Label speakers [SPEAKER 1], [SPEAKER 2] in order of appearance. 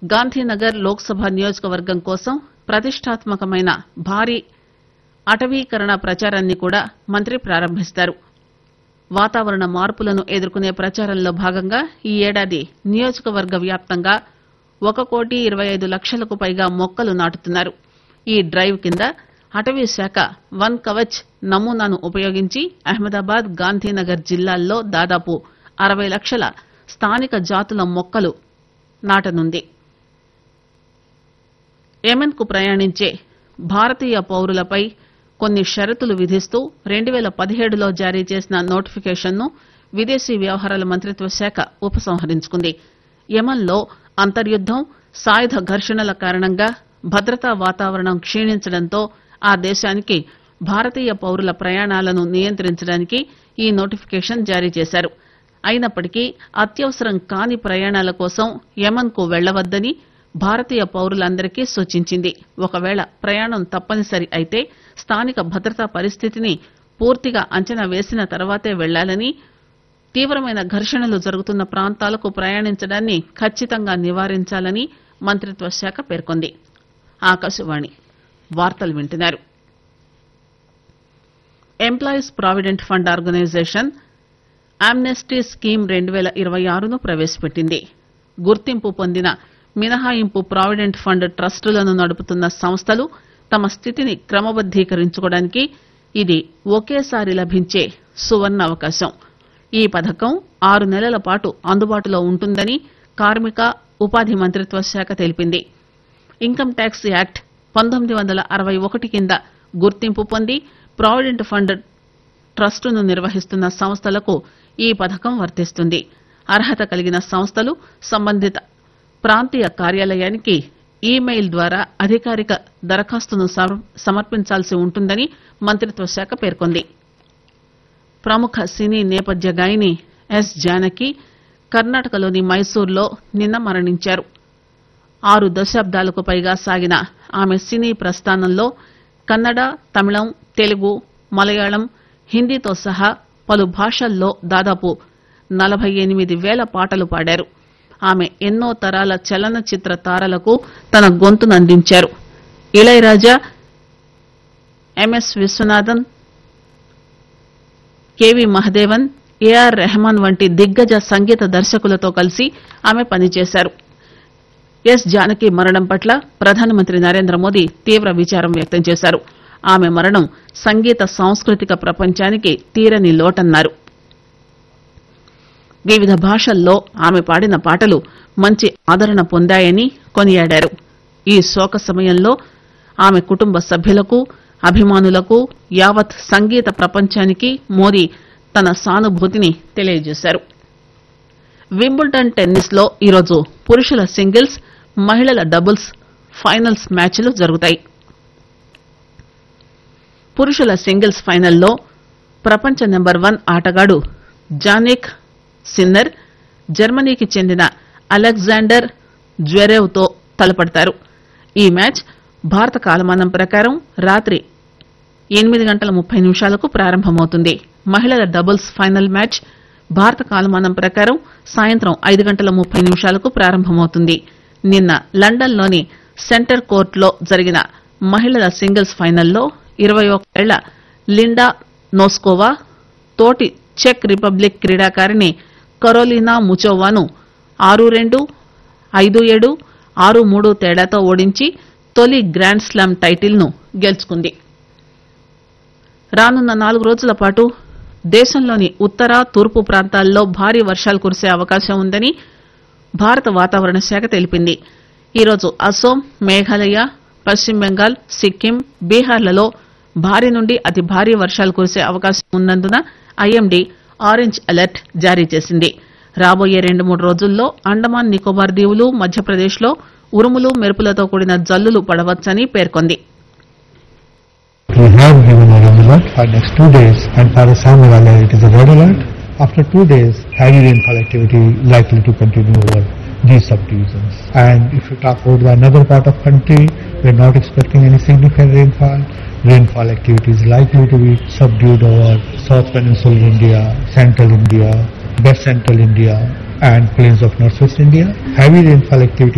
[SPEAKER 1] గాంధీనగర్ లోక్సభ నియోజకవర్గం కోసం ప్రతిష్టాత్మకమైన భారీ అటవీకరణ ప్రచారాన్ని కూడా మంత్రి ప్రారంభిస్తారు వాతావరణ మార్పులను ఎదుర్కొనే ప్రచారంలో భాగంగా ఈ ఏడాది నియోజకవర్గ వ్యాప్తంగా ఒక కోటి ఇరవై ఐదు లక్షలకు పైగా మొక్కలు నాటుతున్నారు ఈ డ్రైవ్ కింద అటవీ శాఖ వన్ కవచ్ నమూనాను ఉపయోగించి అహ్మదాబాద్ గాంధీనగర్ జిల్లాల్లో దాదాపు అరవై లక్షల స్థానిక జాతుల మొక్కలు నాటనుంది యెమెన్ కు ప్రయాణించే భారతీయ పౌరులపై కొన్ని షరతులు విధిస్తూ రెండు పేల పదిహేడులో జారీ చేసిన నోటిఫికేషన్ ను విదేశీ వ్యవహారాల మంత్రిత్వ శాఖ ఉపసంహరించుకుంది యెమన్లో అంతర్యుద్దం సాయుధ ఘర్షణల కారణంగా భద్రతా వాతావరణం క్షీణించడంతో ఆ దేశానికి భారతీయ పౌరుల ప్రయాణాలను నియంత్రించడానికి ఈ నోటిఫికేషన్ జారీ చేశారు అయినప్పటికీ అత్యవసరం కాని ప్రయాణాల కోసం యెమన్ కు వెళ్లవద్దని భారతీయ పౌరులందరికీ సూచించింది ఒకవేళ ప్రయాణం తప్పనిసరి అయితే స్థానిక భద్రతా పరిస్థితిని పూర్తిగా అంచనా వేసిన తర్వాతే వెళ్లాలని తీవ్రమైన ఘర్షణలు జరుగుతున్న ప్రాంతాలకు ప్రయాణించడాన్ని ఖచ్చితంగా నివారించాలని మంత్రిత్వ శాఖ పేర్కొంది ఆకాశవాణి వార్తలు వింటున్నారు employees provident fund organisation amnesty scheme రెండు పేల ఇరవై ఆరును ప్రవేశపెట్టింది గుర్తింపు పొందిన మినహాయింపు ప్రావిడెంట్ ఫండ్ ట్రస్టులను నడుపుతున్న సంస్థలు తమ స్థితిని క్రమబద్దీకరించుకోవడానికి ఇది ఒకేసారి లభించే సువర్ణ అవకాశం ఈ పథకం ఆరు నెలల పాటు అందుబాటులో ఉంటుందని కార్మిక ఉపాధి మంత్రిత్వ శాఖ తెలిపింది ఇన్కమ్ ట్యాక్స్ యాక్ట్ పంతొమ్మిది వందల అరవై ఒకటి కింద గుర్తింపు పొంది ప్రావిడెంట్ ఫండ్ ట్రస్టును నిర్వహిస్తున్న సంస్థలకు ఈ పథకం వర్తిస్తుంది అర్హత కలిగిన సంస్థలు సంబంధిత ప్రాంతీయ కార్యాలయానికి ఈమెయిల్ ద్వారా అధికారిక దరఖాస్తును సమ- సమర్పించాల్సి ఉంటుందని మంత్రిత్వ శాఖ పేర్కొంది ప్రముఖ సినీ నేపథ్య గాయని ఎస్ జానకి కర్ణాటకలోని మైసూర్లో నిన్న మరణించారు ఆరు దశాబ్దాలకు పైగా సాగిన ఆమె సినీ ప్రస్థానంలో కన్నడ తమిళం తెలుగు మలయాళం హిందీతో సహా పలు భాషల్లో దాదాపు నలభై ఎనిమిది వేల పాటలు పాడారు ఆమె ఎన్నో తరాల చలనచిత్ర తారలకు తన గొంతునందించారు Ilaiyaraaja M S Viswanathan K V Mahadevan A R Rahman వంటి దిగ్గజ సంగీత దర్శకులతో కలిసి ఆమె పనిచేశారు ఎస్ జానకి మరణం పట్ల ప్రధానమంత్రి నరేంద్ర మోదీ తీవ్ర విచారం వ్యక్తం చేశారు ఆమె మరణం సంగీత సాంస్కృతిక ప్రపంచానికి తీరని లోటన్నారు వివిధ భాషల్లో ఆమె పాడిన పాటలు మంచి ఆదరణ పొందాయని కొనియాడారు ఈ శోక సమయంలో ఆమె కుటుంబ సభ్యులకు అభిమానులకు యావత్ సంగీత ప్రపంచానికి మోదీ తన సానుభూతిని తెలియజేశారు వింబుల్టన్ టెన్నిస్ లో ఈరోజు పురుషుల సింగిల్స్ మహిళల డబుల్స్ ఫైనల్స్ మ్యాచ్లు జరుగుతాయి పురుషుల సింగిల్స్ ఫైనల్లో ప్రపంచ నెంబర్ వన్ ఆటగాడు జానిక్ సిన్నర్ జర్మనీకి చెందిన అలెగ్జాండర్ జ్వెరేవ్ తో తలపడతారు ఈ మ్యాచ్ భారత కాలమానం ప్రకారం రాత్రి ఎనిమిది గంటల ముప్పై నిమిషాలకు ప్రారంభమవుతుంది మహిళల డబుల్స్ ఫైనల్ మ్యాచ్ భారత కాలమానం ప్రకారం సాయంత్రం ఐదు గంటల ముప్పై నిమిషాలకు ప్రారంభమవుతుంది నిన్న లండన్ లోని సెంటర్ కోర్టులో జరిగిన మహిళల సింగిల్స్ ఫైనల్లో ఇరవై ఏళ్ల లిండా నోస్కోవా తోటి చెక్ రిపబ్లిక్ క్రీడాకారిణి కరోలినా ముచోవాను ఆరు రెండు ఐదు ఏడు ఆరు మూడు తేడాతో ఓడించి తొలి గ్రాండ్ స్లామ్ టైటిల్ ను గెలుచుకుంది రానున్న నాలుగు రోజుల పాటు దేశంలోని ఉత్తర తూర్పు ప్రాంతాల్లో భారీ వర్షాలు కురిసే అవకాశం ఉందని భారత వాతావరణ శాఖ తెలిపింది ఈరోజు అసోం మేఘాలయ పశ్చిమ బెంగాల్ సిక్కిం బీహార్లలో భారీ నుండి అతి భారీ వర్షాలు కురిసే అవకాశం ఉన్నందున ఐఎండీ ఆరెంజ్ అలర్ట్ జారీ చేసింది రాబోయే రెండు మూడు రోజుల్లో అండమాన్ నికోబార్ దీవులు మధ్యప్రదేశ్ లో ఉరుములు మెరుపులతో కూడిన జల్లులు పడవచ్చని పేర్కొంది
[SPEAKER 2] We have given a red alert for next two days and for Assam Meghalaya it is a red alert. After two days, heavy rainfall activity likely to continue over these subdivisions. And if you talk about the another part of country, we are not expecting any significant rainfall. Rainfall activity is likely to be subdued over South Peninsular India, Central India, West Central India and plains of Northwest India. Heavy rainfall activity